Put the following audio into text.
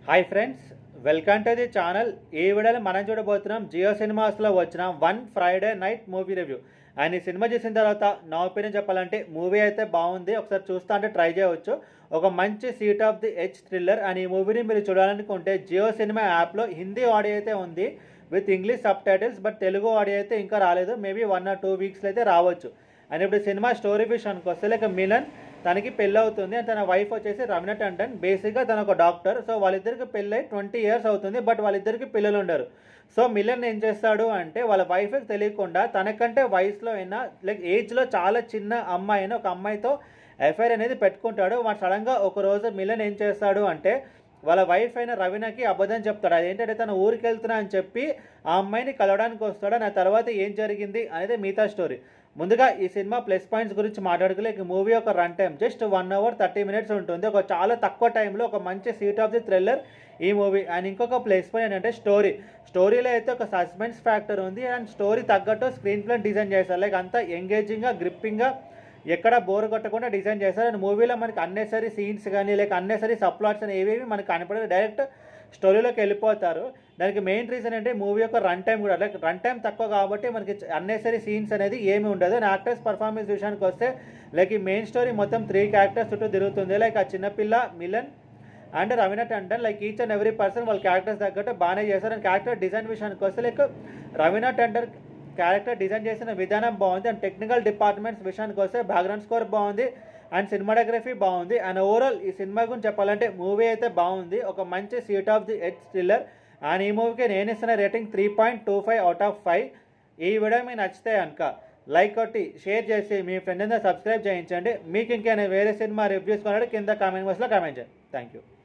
hi friends welcome to the channel ఈ వీడియోలో మనం చూడబోతున్నాం జియో సినిమాస్లో వచ్చిన one Friday night movie review and ఈ సినిమా చూసిన తర్వాత నా ఒపీనియన్ చెప్పాలంటే మూవీ అయితే బాగుంది ఒకసారి చూస్తా అంటే ట్రై చేయవచ్చు ఒక మంచి seat of the edge thriller and ఈ మూవీని మీరు చూడాలనుకుంటే జియో సినిమా యాప్లో హిందీ ఆడియో అయితే ఉంది with English subtitles but Telugu audio అయితే ఇంకా రాలేదు మేబీ వన్ ఆర్ టూ వీక్స్లో అయితే రావచ్చు అండ్ ఇప్పుడు సినిమా స్టోరీ విషయానికి వస్తే లైక్ మిలన్ తనకి పెళ్ళి అవుతుంది అండ్ తన వైఫ్ వచ్చేసి రమణ టండన్ బేసిక్గా తన ఒక డాక్టర్ సో వాళ్ళిద్దరికి పెళ్ళి ట్వంటీ ఇయర్స్ అవుతుంది బట్ వాళ్ళిద్దరికి పిల్లలు ఉండరు సో మిలన్ ఏం చేస్తాడు అంటే వాళ్ళ వైఫ్కి తెలియకుండా తనకంటే వయసులో అయినా లైక్ ఏజ్లో చాలా చిన్న అమ్మాయి అయినా ఒక అమ్మాయితో ఎఫ్ఐఆర్ అనేది పెట్టుకుంటాడు వాడు సడన్గా ఒక రోజు మిలన్ ఏం చేస్తాడు అంటే వాళ్ళ వైఫ్ అయిన రవీనాకి అబద్ధం చెప్తాడు అదేంటంటే తను ఊరికి వెళ్తున్నా అని చెప్పి ఆ అమ్మాయిని కలవడానికి వస్తాడు నా తర్వాత ఏం జరిగింది అనేది మిగతా స్టోరీ ముందుగా ఈ సినిమా ప్లస్ పాయింట్స్ గురించి మాట్లాడుకోలే ఈ మూవీ ఒక run time just one hour thirty minutes ఉంటుంది ఒక చాలా తక్కువ టైంలో ఒక మంచి సీట్ ఆఫ్ ది థ్రిల్లర్ ఈ మూవీ అండ్ ఇంకొక ప్లస్ పాయింట్ ఏంటంటే స్టోరీ స్టోరీలో అయితే ఒక సస్పెన్స్ ఫ్యాక్టర్ ఉంది అండ్ స్టోరీ తగ్గట్టు స్క్రీన్ ప్లే డిజైన్ చేశారు లైక్ అంతా ఎంగేజింగ్గా గ్రిప్పింగ్గా ఎక్కడ బోర్ కొట్టకుండా డిజైన్ చేశారు అండ్ మూవీలో మనకి అన్నెసరీ సీన్స్ కానీ లేక అన్నెసరీ సప్లాట్స్ అని ఏవేవి మనకి కనపడదు డైరెక్ట్ స్టోరీలోకి వెళ్ళిపోతారు దానికి మెయిన్ రీజన్ అంటే మూవీ యొక్క రన్ టైం కూడా లైక్ రన్ టైం తక్కువ కాబట్టి మనకి అన్నెసరీ సీన్స్ అనేది ఏమి ఉండదు అండ్ యాక్టర్స్ పర్ఫార్మెన్స్ విషయానికి వస్తే లైక్ ఈ మెయిన్ స్టోరీ మొత్తం త్రీ క్యారెక్టర్స్ చుట్టూ తిరుగుతుంది లైక్ ఆ చిన్నపిల్ల Milan and Raveena Tandon like each and every person వాళ్ళ క్యారెక్టర్స్ తగ్గట్టు బాగానే చేస్తారు అండ్ క్యారెక్టర్ డిజైన్ విషయానికి వస్తే like Raveena Tandon character design చేసిన విధానం బాగుంది అండ్ టెక్నికల్ డిపార్ట్మెంట్స్ విషయానికి వస్తే బ్యాక్గ్రౌండ్ స్కోర్ బాగుంది అండ్ సినిమాటోగ్రఫీ బాగుంది అండ్ ఓవరాల్ ఈ సినిమా గురించి చెప్పాలంటే మూవీ అయితే బాగుంది ఒక మంచి seat of the edge thriller and ఈ మూవీకి నేను ఇస్తున్న rating three point two five out of five ఈ వీడియో మీకు నచ్చితే కనుక లైక్ కొట్టి షేర్ చేసి మీ ఫ్రెండ్ సబ్స్క్రైబ్ చేయించండి మీకు ఇంకేమైనా వేరే సినిమా రివ్యూస్ కొన్నాడు కింద కామెంట్ బాక్స్లో కామెంట్ చేయండి థ్యాంక్ యూ